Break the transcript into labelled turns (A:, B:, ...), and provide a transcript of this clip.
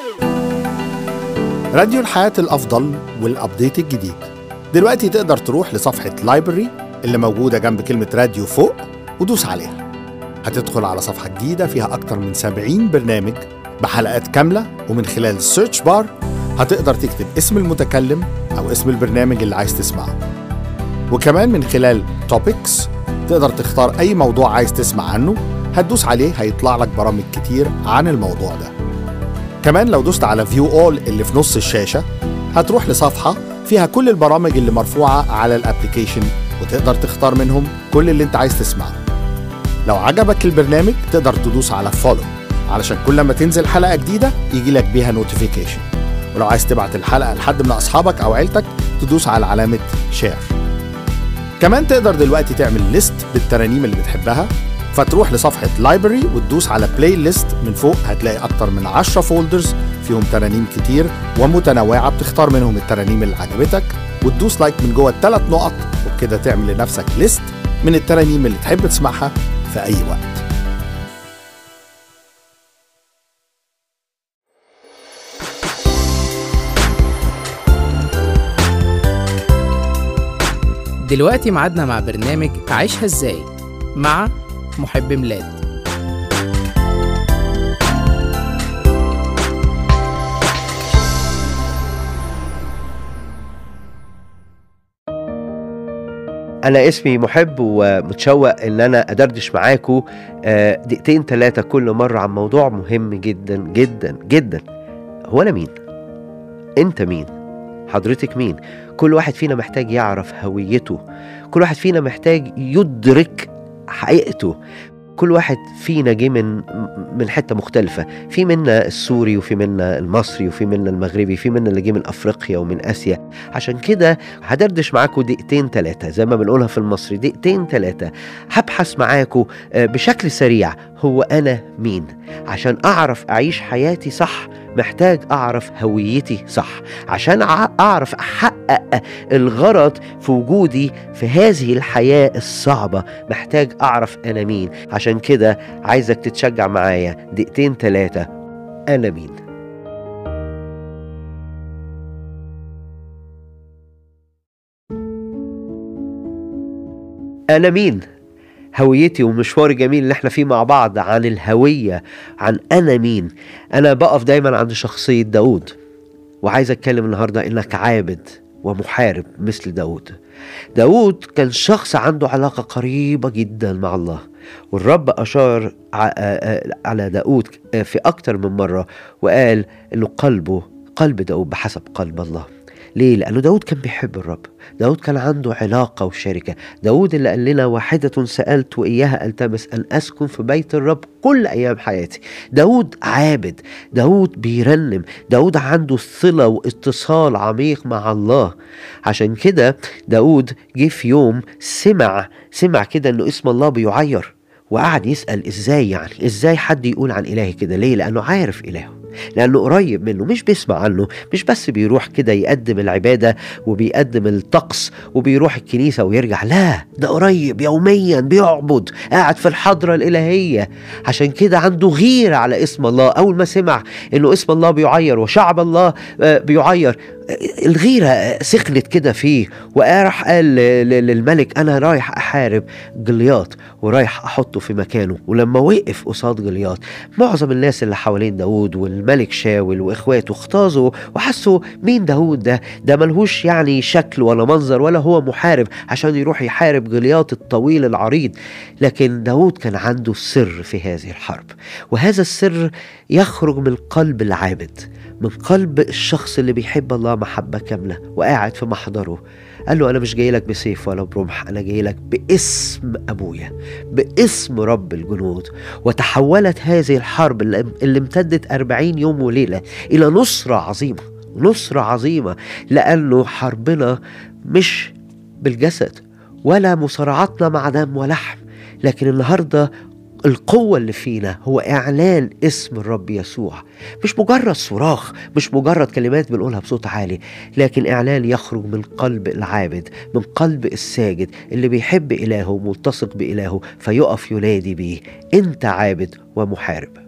A: راديو الحياة الأفضل والأبديت الجديد دلوقتي تقدر تروح لصفحة لايبرري اللي موجودة جنب كلمة راديو فوق ودوس عليها هتدخل على صفحة جديدة فيها أكتر من 70 برنامج بحلقات كاملة ومن خلال السيرش بار هتقدر تكتب اسم المتكلم أو اسم البرنامج اللي عايز تسمعه وكمان من خلال توبكس تقدر تختار أي موضوع عايز تسمع عنه هتدوس عليه هيطلع لك برامج كتير عن الموضوع ده كمان لو دوست على فيو اول اللي في نص الشاشة هتروح لصفحة فيها كل البرامج اللي مرفوعة على الابليكيشن وتقدر تختار منهم كل اللي انت عايز تسمعه لو عجبك البرنامج تقدر تدوس على فولو علشان كل ما تنزل حلقة جديدة يجي لك بيها نوتيفيكيشن ولو عايز تبعت الحلقة لحد من أصحابك أو عيلتك تدوس على علامة شير كمان تقدر دلوقتي تعمل ليست بالترانيم اللي بتحبها فتروح لصفحة لايبرري وتدوس على بلاي ليست من فوق هتلاقي أكتر من 10 فولدرز فيهم ترانيم كتير ومتنوعة بتختار منهم الترانيم اللي عجبتك وتدوس لايك من جوه الثلاث نقط وبكده تعمل لنفسك ليست من الترانيم اللي تحب تسمعها في أي وقت
B: دلوقتي ميعادنا مع برنامج عيشها ازاي مع محب ميلاد
C: انا اسمي محب ومتشوق ان انا ادردش معاكم آه، دقيقتين ثلاثه كل مره عن موضوع مهم جدا جدا جدا هو انا مين انت مين حضرتك مين كل واحد فينا محتاج يعرف هويته كل واحد فينا محتاج يدرك حقيقته كل واحد فينا جه من من حته مختلفه في منا السوري وفي منا المصري وفي منا المغربي في منا اللي جه من افريقيا ومن اسيا عشان كده هدردش معاكم دقيقتين ثلاثه زي ما بنقولها في المصري دقيقتين ثلاثه هبحث معاكم آه، بشكل سريع هو انا مين عشان اعرف اعيش حياتي صح محتاج اعرف هويتي صح عشان أع- اعرف احقق الغرض في وجودي في هذه الحياه الصعبه محتاج اعرف انا مين عشان كده عايزك تتشجع معايا دقيقتين ثلاثه انا مين انا مين هويتي ومشوار جميل اللي احنا فيه مع بعض عن الهوية عن أنا مين أنا بقف دايما عند شخصية داود وعايز أتكلم النهاردة إنك عابد ومحارب مثل داود داود كان شخص عنده علاقة قريبة جدا مع الله والرب أشار ع- آ- آ- على داود في أكتر من مرة وقال إنه قلبه قلب داود بحسب قلب الله ليه؟ لأنه داود كان بيحب الرب داود كان عنده علاقة وشركة داود اللي قال لنا واحدة سألت وإياها ألتمس أن أسكن في بيت الرب كل أيام حياتي داود عابد داود بيرنم داود عنده صلة واتصال عميق مع الله عشان كده داود جه في يوم سمع سمع كده انه اسم الله بيعير وقعد يسأل ازاي يعني ازاي حد يقول عن إلهي كده ليه لأنه عارف إلهه لأنه قريب منه مش بيسمع عنه مش بس بيروح كده يقدم العبادة وبيقدم الطقس وبيروح الكنيسة ويرجع لا ده قريب يوميا بيعبد قاعد في الحضرة الإلهية عشان كده عنده غيرة على اسم الله أول ما سمع إنه اسم الله بيعير وشعب الله آه، بيعير آه، الغيرة آه، سخنت كده فيه وراح قال ل- ل- للملك أنا رايح أحارب جلياط ورايح أحطه في مكانه ولما وقف قصاد جلياط معظم الناس اللي حوالين داود والملك شاول واخواته اختازوا وحسوا مين داود ده ده ملهوش يعني شكل ولا منظر ولا هو محارب عشان يروح يحارب جلياط الطويل العريض لكن داود كان عنده سر في هذه الحرب وهذا السر يخرج من قلب العابد من قلب الشخص اللي بيحب الله محبة كاملة وقاعد في محضره قال له أنا مش جاي لك بسيف ولا برمح أنا جاي لك باسم أبويا باسم رب الجنود وتحولت هذه الحرب اللي اللي امتدت أربعين يوم وليلة إلى نصرة عظيمة نصرة عظيمة لأنه حربنا مش بالجسد ولا مصارعتنا مع دم ولحم لكن النهارده القوة اللي فينا هو إعلان اسم الرب يسوع مش مجرد صراخ مش مجرد كلمات بنقولها بصوت عالي لكن إعلان يخرج من قلب العابد من قلب الساجد اللي بيحب إلهه وملتصق بإلهه فيقف ينادي بيه أنت عابد ومحارب